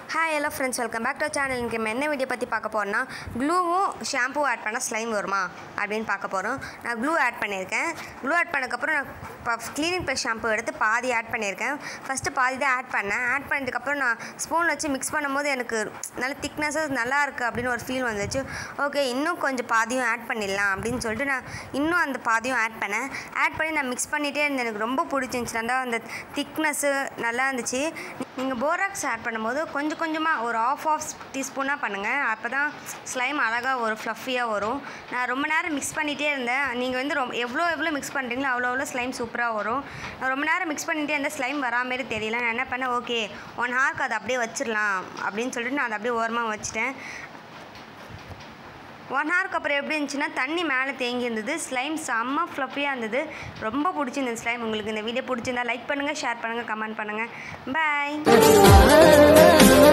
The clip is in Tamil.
hi hello friends welcome back to channel இன்றைக்கி நம்ம என்ன வீடியோ பற்றி பார்க்க போகிறோம்னா க்ளூவும் ஷாம்புவும் ஆட் பண்ணால் ஸ்லைம் வருமா அப்படின்னு பார்க்க போகிறோம் நான் க்ளூ ஆட் பண்ணியிருக்கேன் க்ளூ ஆட் பண்ணதுக்கப்புறம் நான் இப்போ க்ளீனிங் ப்ளஸ் ஷாம்பு எடுத்து பாதி ஆட் பண்ணியிருக்கேன் ஃபஸ்ட்டு பாதி தான் ஆட் பண்ணேன் ஆட் பண்ணதுக்கப்புறம் நான் ஸ்பூன் வச்சு மிக்ஸ் பண்ணும்போது எனக்கு நல்ல திக்னஸாக நல்லா இருக்குது அப்படின்னு ஒரு ஃபீல் வந்துச்சு ஓகே இன்னும் கொஞ்சம் பாதியும் ஆட் பண்ணிடலாம் அப்படின்னு சொல்லிட்டு நான் இன்னும் அந்த பாதியும் ஆட் பண்ணேன் ஆட் பண்ணி நான் மிக்ஸ் பண்ணிகிட்டே இருந்தேன் எனக்கு ரொம்ப பிடிச்சிருந்துச்சு நல்லா அந்த திக்னஸ்ஸு நல்லா இருந்துச்சு நீங்கள் போராக்ஸ் ஆட் பண்ணும்போது கொஞ்சம் கொஞ்சமாக ஒரு ஆஃப் ஆஃப் டீஸ்பூனாக பண்ணுங்கள் அப்போ தான் ஸ்லைம் அழகாக ஒரு ஃப்ளஃபியாக வரும் நான் ரொம்ப நேரம் மிக்ஸ் பண்ணிகிட்டே இருந்தேன் நீங்கள் வந்து ரொம்ப எவ்வளோ எவ்வளோ மிக்ஸ் பண்ணுறீங்களோ அவ்வளோ அவ்வளோ ஸ்லைம் சூப்பராக வரும் நான் ரொம்ப நேரம் மிக்ஸ் பண்ணிகிட்டே இருந்தேன் ஸ்லைம் வரா மாதிரி தெரியல நான் என்ன பண்ணேன் ஓகே ஒன் ஹார்க்கு அதை அப்படியே வச்சிடலாம் அப்படின்னு சொல்லிட்டு நான் அதை அப்படியே ஓரமாக வச்சுட்டேன் ஒன் ஹவருக்கு அப்புறம் எப்படி இருந்துச்சுன்னா தண்ணி மேலே தேங்கி இருந்தது ஸ்லைம் செம்ம ஃப்ளஃபியாக இருந்தது ரொம்ப பிடிச்சிருந்தது ஸ்லைம் உங்களுக்கு இந்த வீடியோ பிடிச்சிருந்தா லைக் பண்ணுங்கள் ஷேர் பண்ணுங்கள் கமெண்ட் பண்ணுங்கள் பாய்